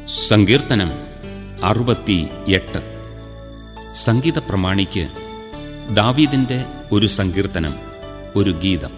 സങ്കീർത്തനം അറുപത്തി എട്ട് സംഗീത പ്രമാണിക്ക് ദാവീദിന്റെ ഒരു സങ്കീർത്തനം ഒരു ഗീതം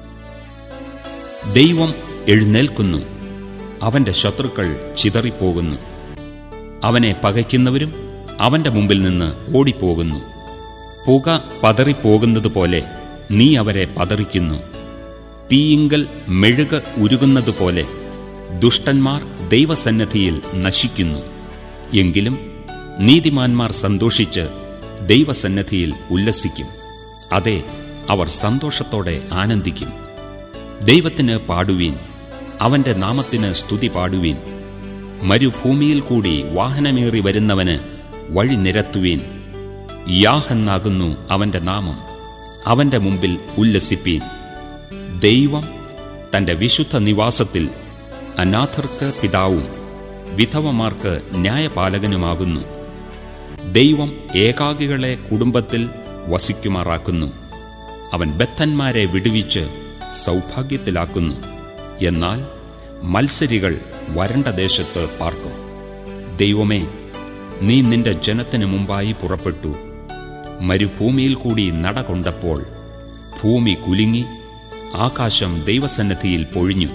ദൈവം എഴുന്നേൽക്കുന്നു അവന്റെ ശത്രുക്കൾ ചിതറിപ്പോകുന്നു അവനെ പകയ്ക്കുന്നവരും അവന്റെ മുമ്പിൽ നിന്ന് ഓടിപ്പോകുന്നു പുക പതറിപ്പോകുന്നതുപോലെ നീ അവരെ പതറിക്കുന്നു തീയിങ്കൽ മെഴുക ഉരുകുന്നതുപോലെ ദുഷ്ടന്മാർ ദൈവസന്നദ്ധിയിൽ നശിക്കുന്നു എങ്കിലും നീതിമാന്മാർ സന്തോഷിച്ച് ദൈവസന്നദ്ധിയിൽ ഉല്ലസിക്കും അതെ അവർ സന്തോഷത്തോടെ ആനന്ദിക്കും ദൈവത്തിന് പാടുവീൻ അവന്റെ നാമത്തിന് സ്തുതി പാടുവീൻ മരുഭൂമിയിൽ കൂടി വാഹനമേറി വരുന്നവന് വഴി നിരത്തുവീൻ യാഹെന്നാകുന്നു അവന്റെ നാമം അവന്റെ മുമ്പിൽ ഉല്ലസിപ്പീൻ ദൈവം തന്റെ വിശുദ്ധ നിവാസത്തിൽ അനാഥർക്ക് പിതാവും വിധവമാർക്ക് ന്യായപാലകനുമാകുന്നു ദൈവം ഏകാകികളെ കുടുംബത്തിൽ വസിക്കുമാറാക്കുന്നു അവൻ ബദ്ധന്മാരെ വിടുവിച്ച് സൗഭാഗ്യത്തിലാക്കുന്നു എന്നാൽ മത്സരികൾ വരണ്ട ദേശത്ത് പാർക്കും ദൈവമേ നീ നിന്റെ ജനത്തിനു മുമ്പായി പുറപ്പെട്ടു മരുഭൂമിയിൽ കൂടി നടകൊണ്ടപ്പോൾ ഭൂമി കുലുങ്ങി ആകാശം ദൈവസന്നദ്ധിയിൽ പൊഴിഞ്ഞു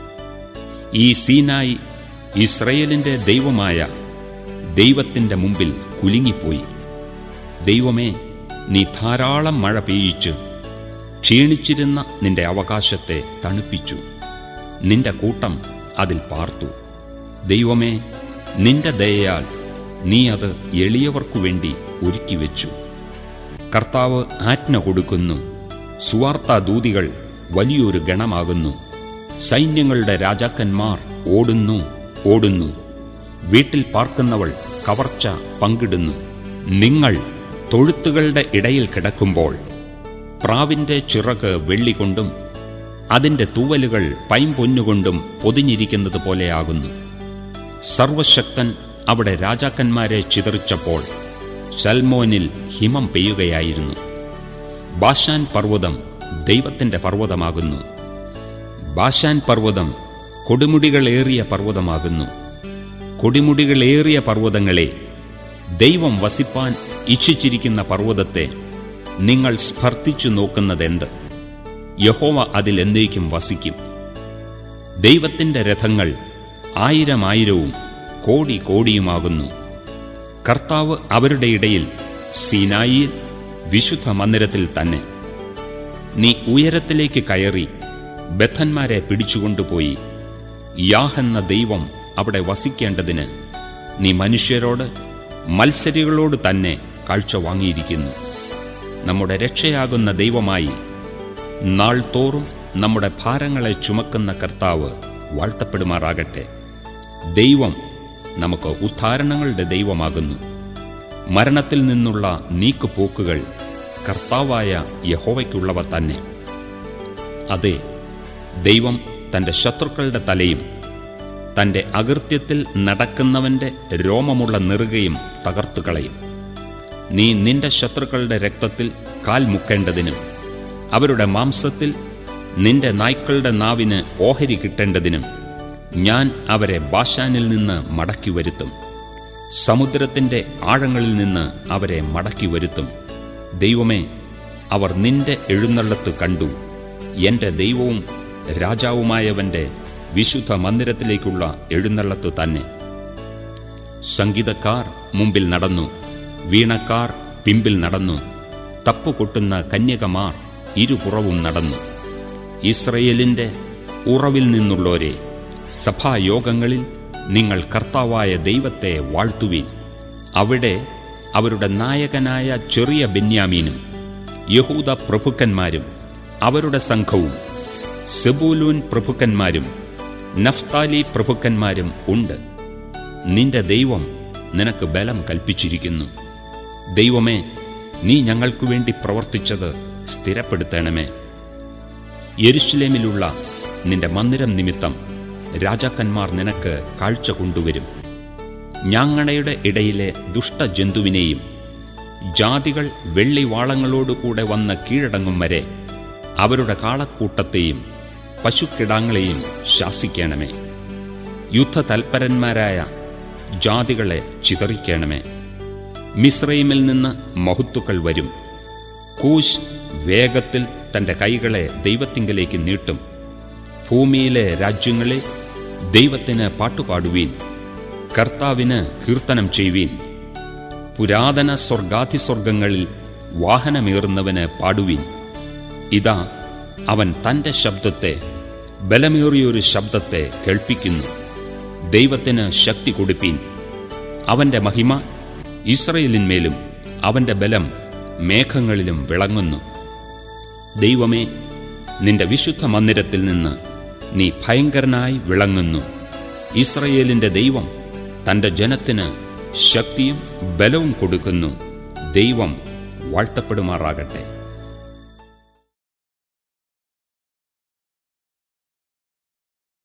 ഈ സീനായി ഇസ്രയേലിന്റെ ദൈവമായ ദൈവത്തിന്റെ മുമ്പിൽ കുലുങ്ങിപ്പോയി ദൈവമേ നീ ധാരാളം മഴ പെയ്യിച്ചു ക്ഷീണിച്ചിരുന്ന നിന്റെ അവകാശത്തെ തണുപ്പിച്ചു നിന്റെ കൂട്ടം അതിൽ പാർത്തു ദൈവമേ നിന്റെ ദയയാൽ നീ അത് എളിയവർക്കു വേണ്ടി ഒരുക്കിവെച്ചു കർത്താവ് ആജ്ഞ കൊടുക്കുന്നു സുവാർത്താദൂതികൾ വലിയൊരു ഗണമാകുന്നു സൈന്യങ്ങളുടെ രാജാക്കന്മാർ ഓടുന്നു ഓടുന്നു വീട്ടിൽ പാർക്കുന്നവൾ കവർച്ച പങ്കിടുന്നു നിങ്ങൾ തൊഴുത്തുകളുടെ ഇടയിൽ കിടക്കുമ്പോൾ പ്രാവിന്റെ ചിറക് വെള്ളികൊണ്ടും അതിന്റെ തൂവലുകൾ പൈമ്പൊന്നുകൊണ്ടും പൊതിഞ്ഞിരിക്കുന്നത് പോലെയാകുന്നു സർവശക്തൻ അവിടെ രാജാക്കന്മാരെ ചിതറിച്ചപ്പോൾ സൽമോനിൽ ഹിമം പെയ്യുകയായിരുന്നു ബാഷാൻ പർവ്വതം ദൈവത്തിന്റെ പർവ്വതമാകുന്നു ബാഷാൻ പർവ്വതം കൊടുമുടികളേറിയ പർവ്വതമാകുന്നു കൊടിമുടികളേറിയ പർവ്വതങ്ങളെ ദൈവം വസിപ്പാൻ ഇച്ഛിച്ചിരിക്കുന്ന പർവ്വതത്തെ നിങ്ങൾ സ്പർദ്ധിച്ചു നോക്കുന്നതെന്ത് യഹോവ അതിൽ എന്നേക്കും വസിക്കും ദൈവത്തിന്റെ രഥങ്ങൾ ആയിരം ആയിരവും കോടി കോടിയുമാകുന്നു കർത്താവ് അവരുടെ ഇടയിൽ സീനായിയിൽ വിശുദ്ധ മന്ദിരത്തിൽ തന്നെ നീ ഉയരത്തിലേക്ക് കയറി ബദ്ധന്മാരെ പിടിച്ചുകൊണ്ടുപോയി യാഹെന്ന ദൈവം അവിടെ വസിക്കേണ്ടതിന് നീ മനുഷ്യരോട് മത്സരികളോട് തന്നെ കാഴ്ച വാങ്ങിയിരിക്കുന്നു നമ്മുടെ രക്ഷയാകുന്ന ദൈവമായി നാൾ തോറും നമ്മുടെ ഭാരങ്ങളെ ചുമക്കുന്ന കർത്താവ് വാഴ്ത്തപ്പെടുമാറാകട്ടെ ദൈവം നമുക്ക് ഉദ്ധാരണങ്ങളുടെ ദൈവമാകുന്നു മരണത്തിൽ നിന്നുള്ള നീക്കുപോക്കുകൾ കർത്താവായ യഹോവയ്ക്കുള്ളവ തന്നെ അതെ ദൈവം തന്റെ ശത്രുക്കളുടെ തലയും തന്റെ അകൃത്യത്തിൽ നടക്കുന്നവന്റെ രോമമുള്ള നെറുകയും തകർത്തുകളയും നീ നിന്റെ ശത്രുക്കളുടെ രക്തത്തിൽ കാൽ മുക്കേണ്ടതിനും അവരുടെ മാംസത്തിൽ നിന്റെ നായ്ക്കളുടെ നാവിന് ഓഹരി കിട്ടേണ്ടതിനും ഞാൻ അവരെ ബാഷാനിൽ നിന്ന് മടക്കി വരുത്തും സമുദ്രത്തിന്റെ ആഴങ്ങളിൽ നിന്ന് അവരെ മടക്കി വരുത്തും ദൈവമേ അവർ നിന്റെ എഴുന്നള്ളത്ത് കണ്ടു എന്റെ ദൈവവും രാജാവുമായവന്റെ വിശുദ്ധ മന്ദിരത്തിലേക്കുള്ള എഴുന്നള്ളത്ത് തന്നെ സംഗീതക്കാർ മുമ്പിൽ നടന്നു വീണക്കാർ പിമ്പിൽ നടന്നു തപ്പുകൊട്ടുന്ന കന്യകമാർ ഇരുപുറവും നടന്നു ഇസ്രയേലിന്റെ ഉറവിൽ നിന്നുള്ളവരെ സഭായോഗങ്ങളിൽ നിങ്ങൾ കർത്താവായ ദൈവത്തെ വാഴ്ത്തുവീൻ അവിടെ അവരുടെ നായകനായ ചെറിയ ബെന്യാമീനും യഹൂദ പ്രഭുക്കന്മാരും അവരുടെ സംഘവും സെബൂലൂൻ പ്രഭുക്കന്മാരും നഫ്താലി പ്രഭുക്കന്മാരും ഉണ്ട് നിന്റെ ദൈവം നിനക്ക് ബലം കൽപ്പിച്ചിരിക്കുന്നു ദൈവമേ നീ ഞങ്ങൾക്കു വേണ്ടി പ്രവർത്തിച്ചത് സ്ഥിരപ്പെടുത്തണമേ യെരുഷലേമിലുള്ള നിന്റെ മന്ദിരം നിമിത്തം രാജാക്കന്മാർ നിനക്ക് കാഴ്ച കൊണ്ടുവരും ഞാങ്ങണയുടെ ഇടയിലെ ദുഷ്ടജന്തുവിനെയും ജാതികൾ വെള്ളിവാളങ്ങളോടുകൂടെ വന്ന് കീഴടങ്ങും വരെ അവരുടെ കാളക്കൂട്ടത്തെയും പശുക്കിടാങ്ങളെയും ശാസിക്കണമേ യുദ്ധതൽപരന്മാരായ ജാതികളെ ചിതറിക്കണമേ മിസ്രൈമിൽ നിന്ന് മഹത്തുക്കൾ വരും കൂശ് വേഗത്തിൽ തന്റെ കൈകളെ ദൈവത്തിങ്കലേക്ക് നീട്ടും ഭൂമിയിലെ രാജ്യങ്ങളെ ദൈവത്തിന് പാട്ടുപാടുവീൻ കർത്താവിന് കീർത്തനം ചെയ്യുവീൻ പുരാതന സ്വർഗാധിസ്വർഗങ്ങളിൽ വാഹനമേറുന്നവന് പാടുവീൻ ഇതാ അവൻ തന്റെ ശബ്ദത്തെ ബലമേറിയൊരു ശബ്ദത്തെ കേൾപ്പിക്കുന്നു ദൈവത്തിന് ശക്തി കൊടുപ്പീൻ അവന്റെ മഹിമ ഇസ്രയേലിന്മേലും അവന്റെ ബലം മേഘങ്ങളിലും വിളങ്ങുന്നു ദൈവമേ നിന്റെ വിശുദ്ധ മന്ദിരത്തിൽ നിന്ന് നീ ഭയങ്കരനായി വിളങ്ങുന്നു ഇസ്രയേലിന്റെ ദൈവം തന്റെ ജനത്തിന് ശക്തിയും ബലവും കൊടുക്കുന്നു ദൈവം വാഴ്ത്തപ്പെടുമാറാകട്ടെ